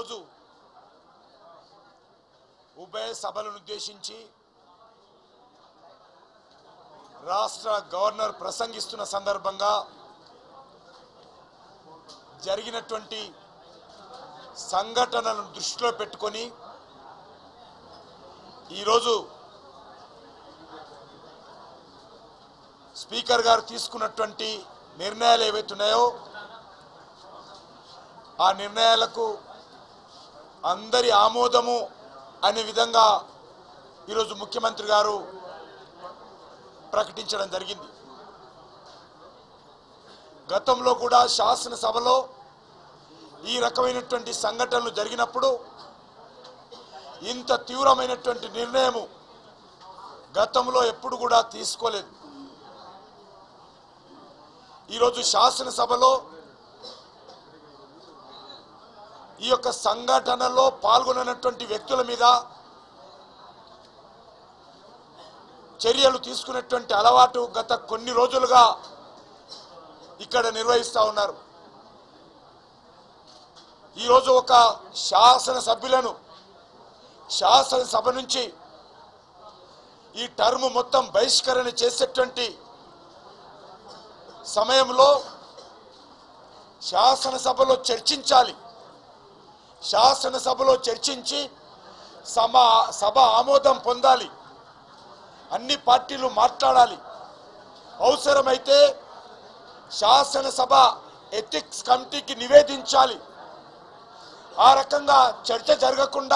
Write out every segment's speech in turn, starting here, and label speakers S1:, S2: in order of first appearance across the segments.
S1: ఈరోజు ఉభయ సభలను ఉద్దేశించి రాష్ట్ర గవర్నర్ ప్రసంగిస్తున్న సందర్భంగా జరిగినటువంటి సంఘటనలను దృష్టిలో పెట్టుకొని ఈరోజు స్పీకర్ గారు తీసుకున్నటువంటి నిర్ణయాలు ఏవైతున్నాయో ఆ నిర్ణయాలకు అందరి ఆమోదము అనే విధంగా ఈరోజు ముఖ్యమంత్రి గారు ప్రకటించడం జరిగింది గతంలో కూడా శాసనసభలో ఈ రకమైనటువంటి సంఘటనలు జరిగినప్పుడు ఇంత తీవ్రమైనటువంటి నిర్ణయము గతంలో ఎప్పుడు కూడా తీసుకోలేదు ఈరోజు శాసనసభలో ఈ యొక్క సంఘటనలో పాల్గొన్నటువంటి వ్యక్తుల మీద చర్యలు తీసుకునేటువంటి అలవాటు గత కొన్ని రోజులుగా ఇక్కడ నిర్వహిస్తూ ఉన్నారు ఈరోజు ఒక శాసన సభ్యులను శాసనసభ నుంచి ఈ టర్మ్ మొత్తం బహిష్కరణ చేసేటువంటి సమయంలో శాసనసభలో చర్చించాలి శాసనసభలో చర్చించి సమ సభ ఆమోదం పొందాలి అన్ని పార్టీలు మాట్లాడాలి అవసరమైతే శాసనసభ ఎథిక్స్ కమిటీకి నివేదించాలి ఆ రకంగా చర్చ జరగకుండా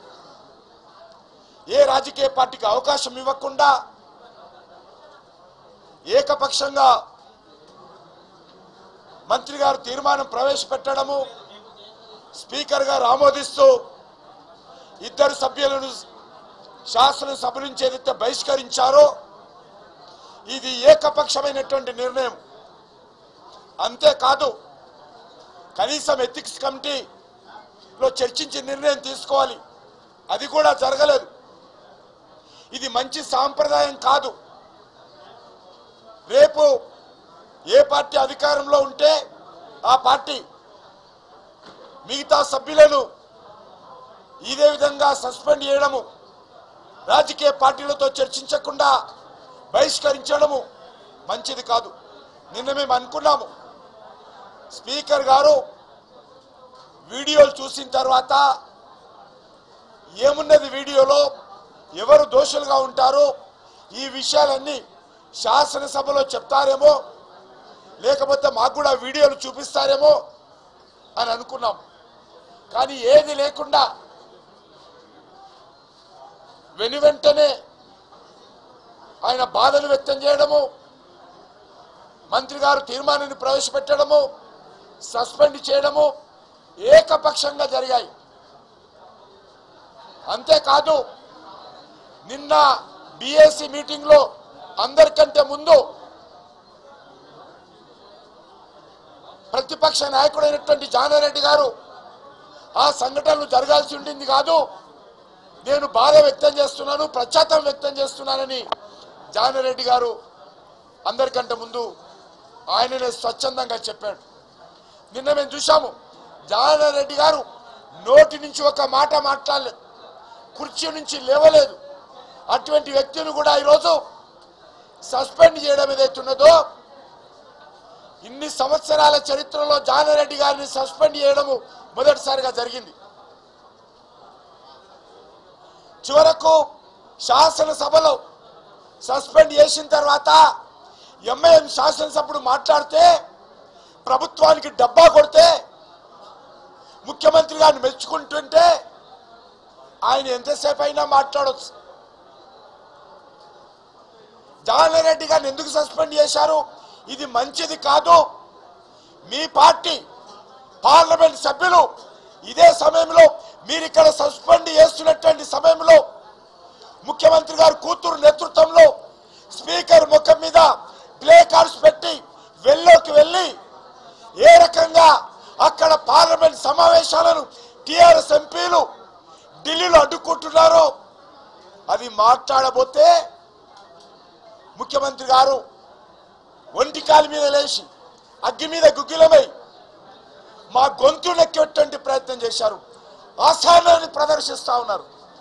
S1: ఏ రాజకీయ పార్టీకి అవకాశం ఇవ్వకుండా ఏకపక్షంగా మంత్రి గారు తీర్మానం ప్రవేశపెట్టడము స్పీకర్ గారు ఆమోదిస్తూ ఇద్దరు సభ్యులను శాసనసభ నుంచి ఏదైతే బహిష్కరించారో ఇది ఏకపక్షమైనటువంటి నిర్ణయం అంతేకాదు కనీసం ఎథిక్స్ కమిటీలో చర్చించి నిర్ణయం తీసుకోవాలి అది కూడా జరగలేదు ఇది మంచి సాంప్రదాయం కాదు రేపు ఏ పార్టీ అధికారంలో ఉంటే ఆ పార్టీ మిగతా సభ్యులను ఇదే విధంగా సస్పెండ్ చేయడము రాజకీయ పార్టీలతో చర్చించకుండా బహిష్కరించడము మంచిది కాదు నిన్న మేము అనుకున్నాము స్పీకర్ గారు వీడియోలు చూసిన తర్వాత ఏమున్నది వీడియోలో ఎవరు దోషులుగా ఉంటారో ఈ విషయాలన్నీ శాసనసభలో చెప్తారేమో లేకపోతే మాకు కూడా వీడియోలు చూపిస్తారేమో అని అనుకున్నాం కానీ ఏది లేకుండా వెను వెంటనే ఆయన బాధలు వ్యక్తం చేయడము మంత్రి గారు తీర్మానాన్ని ప్రవేశపెట్టడము సస్పెండ్ చేయడము ఏకపక్షంగా జరిగాయి అంతేకాదు నిన్న బిఎస్సి మీటింగ్లో అందరికంటే ముందు ప్రతిపక్ష నాయకుడైనటువంటి జానారెడ్డి గారు ఆ సంఘటనలు జరగాల్సి ఉండింది కాదు నేను బాధ వ్యక్తం చేస్తున్నాను ప్రచాతం వ్యక్తం చేస్తున్నానని జానారెడ్డి గారు అందరికంటే ముందు ఆయననే స్వచ్ఛందంగా చెప్పాడు నిన్న మేము చూసాము జానారెడ్డి గారు నోటి నుంచి ఒక మాట మాట్లాడలేదు కుర్చీ నుంచి లేవలేదు అటువంటి వ్యక్తిని కూడా ఈరోజు సస్పెండ్ చేయడం ఏదైతున్నదో ఇన్ని సంవత్సరాల చరిత్రలో జానారెడ్డి గారిని సస్పెండ్ చేయడము మొదటిసారిగా జరిగింది చివరకు శాసనసభలో సస్పెండ్ చేసిన తర్వాత ఎంఐఎం శాసనసభ్యుడు మాట్లాడితే ప్రభుత్వానికి డబ్బా కొడితే ముఖ్యమంత్రి గారిని మెచ్చుకుంటుంటే ఆయన ఎంతసేపు అయినా మాట్లాడవచ్చు జానారెడ్డి గారిని ఎందుకు సస్పెండ్ చేశారు ఇది మంచిది కాదు మీ పార్టీ పార్లమెంట్ సభ్యులు ఇదే సమయంలో మీరు ఇక్కడ సస్పెండ్ చేస్తున్నటువంటి సమయంలో ముఖ్యమంత్రి గారు కూతురు నేతృత్వంలో స్పీకర్ ముఖం మీద ప్లే కార్డ్స్ పెట్టి వెళ్ళోకి వెళ్ళి ఏ రకంగా అక్కడ పార్లమెంట్ సమావేశాలను టిఆర్ఎస్ ఎంపీలు ఢిల్లీలో అడ్డుకుంటున్నారో అది మాట్లాడబోతే ముఖ్యమంత్రి గారు ఒంటి కాలు మీద లేచి అగ్గి మీద గుగ్గిలమై మా గొంతు నెక్కేటువంటి ప్రయత్నం చేశారు అసహనాన్ని ప్రదర్శిస్తా ఉన్నారు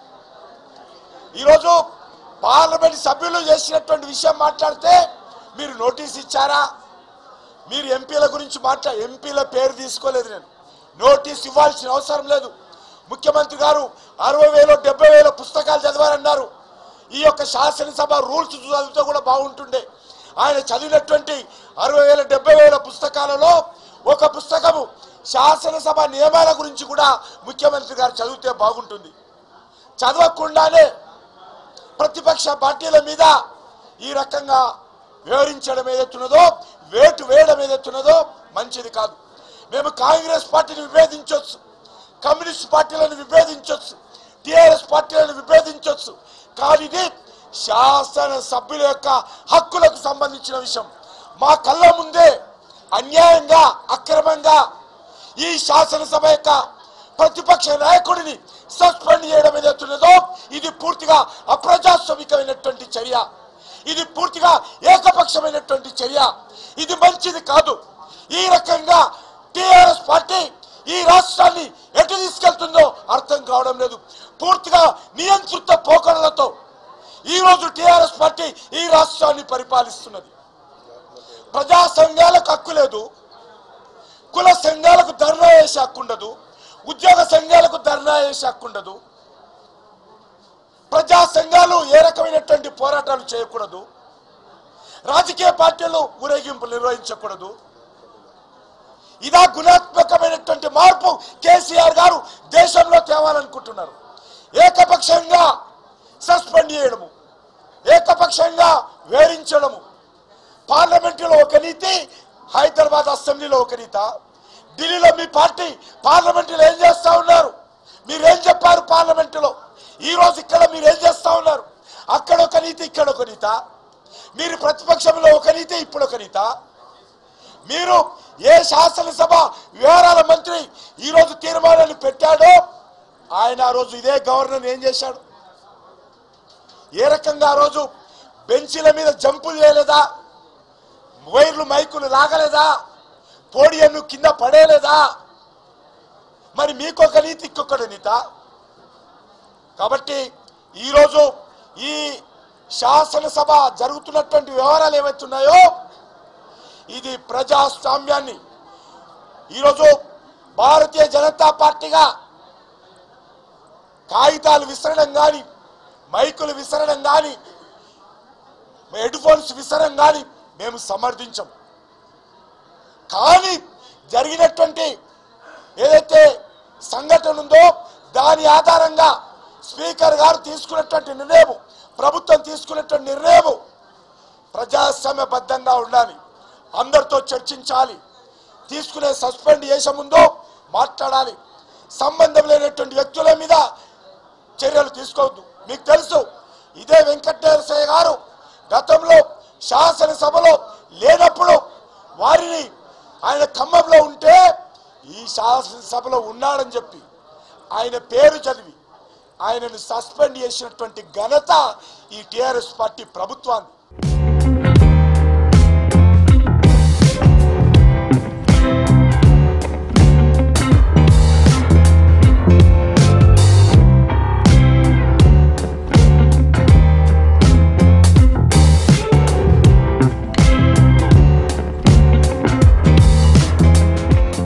S1: ఈరోజు పార్లమెంట్ సభ్యులు చేసినటువంటి విషయం మాట్లాడితే మీరు నోటీస్ ఇచ్చారా మీరు ఎంపీల గురించి మాట్లా ఎంపీల పేరు తీసుకోలేదు నేను నోటీస్ ఇవ్వాల్సిన అవసరం లేదు ముఖ్యమంత్రి గారు అరవై వేలు డెబ్బై వేల పుస్తకాలు చదివారన్నారు ఈ యొక్క శాసనసభ రూల్స్ చదివితే కూడా బాగుంటుండే ఆయన చదివినటువంటి అరవై వేల డెబ్బై వేల పుస్తకాలలో ఒక పుస్తకము శాసనసభ నియమాల గురించి కూడా ముఖ్యమంత్రి గారు చదివితే బాగుంటుంది చదవకుండానే ప్రతిపక్ష పార్టీల మీద ఈ రకంగా వివరించడం ఏదైతున్నదో వేటు వేయడం ఏదైతున్నదో మంచిది కాదు మేము కాంగ్రెస్ పార్టీని విభేదించవచ్చు కమ్యూనిస్ట్ పార్టీలను విభేదించవచ్చు టిఆర్ఎస్ పార్టీలను విభేదించవచ్చు కానీ ఇది శాసన సభ్యుల యొక్క హక్కులకు సంబంధించిన విషయం మా కళ్ళ ముందే అన్యాయంగా అక్రమంగా ఈ శాసనసభ యొక్క ప్రతిపక్ష నాయకుడిని సస్పెండ్ చేయడం ఏదైతున్నదో ఇది పూర్తిగా అప్రజాస్వామికమైనటువంటి చర్య ఇది పూర్తిగా ఏకపక్షమైనటువంటి చర్య ఇది మంచిది కాదు ఈ రకంగా టిఆర్ఎస్ పార్టీ ఈ రాష్ట్రాన్ని ఎటు తీసుకెళ్తుందో అర్థం కావడం లేదు పూర్తిగా నియంత్రిత పోకడలతో ఈ రోజు టిఆర్ఎస్ పార్టీ ఈ రాష్ట్రాన్ని పరిపాలిస్తున్నది ప్రజా సంఘాలకు హక్కు లేదు కుల సంఘాలకు ధర్నా వేసే హక్కు ఉండదు ఉద్యోగ సంఘాలకు ధర్నా వేసే హక్కు ఉండదు ప్రజా సంఘాలు ఏ రకమైనటువంటి పోరాటాలు చేయకూడదు రాజకీయ పార్టీలు ఊరేగింపులు నిర్వహించకూడదు ఇదా గుణాత్మకమైనటువంటి మార్పు కేసీఆర్ గారు దేశంలో తేవాలనుకుంటున్నారు ఏకపక్షంగా సస్పెండ్ చేయడము ఏకపక్షంగా వేరించడము పార్లమెంటులో ఒక నీతి హైదరాబాద్ అసెంబ్లీలో ఒక నీత ఢిల్లీలో మీ పార్టీ పార్లమెంటులో ఏం చేస్తా ఉన్నారు మీరేం చెప్పారు పార్లమెంటులో ఈ రోజు ఇక్కడ మీరు ఏం చేస్తా ఉన్నారు అక్కడ ఒక నీతి ఇక్కడ ఒక నీత మీరు ప్రతిపక్షంలో ఒక నీతి ఇప్పుడు ఒక నీత మీరు ఏ శాసనసభ వివరాల మంత్రి ఈ రోజు తీర్మానాన్ని పెట్టాడో ఆయన ఆ రోజు ఇదే గవర్నర్ ఏం చేశాడు ఏ రకంగా ఆ రోజు బెంచీల మీద జంపులు చేయలేదా వైర్లు మైకులు లాగలేదా పోడియన్ను కింద పడేయలేదా మరి మీకొక నీతి ఇంకొకటి నీత కాబట్టి ఈరోజు ఈ శాసనసభ జరుగుతున్నటువంటి వ్యవహారాలు ఏవైతున్నాయో ఇది ప్రజాస్వామ్యాన్ని ఈరోజు భారతీయ జనతా పార్టీగా కాగితాలు విసరడం కానీ మైకులు విసరడం కానీ హెడ్ ఫోన్స్ విసరడం కానీ మేము సమర్థించం కానీ జరిగినటువంటి ఏదైతే సంఘటన ఉందో దాని ఆధారంగా స్పీకర్ గారు తీసుకున్నటువంటి నిర్ణయం ప్రభుత్వం తీసుకున్నటువంటి నిర్ణయం ప్రజాస్వామ్యబద్ధంగా ఉండాలి అందరితో చర్చించాలి తీసుకునే సస్పెండ్ చేసే ముందు మాట్లాడాలి సంబంధం లేనటువంటి వ్యక్తుల మీద చర్యలు తీసుకోవద్దు మీకు తెలుసు ఇదే వెంకటేశ్వర గారు గతంలో శాసనసభలో లేనప్పుడు వారిని ఆయన ఖమ్మంలో ఉంటే ఈ శాసనసభలో ఉన్నాడని చెప్పి ఆయన పేరు చదివి ఆయనను సస్పెండ్ చేసినటువంటి ఘనత ఈ టిఆర్ఎస్ పార్టీ ప్రభుత్వాన్ని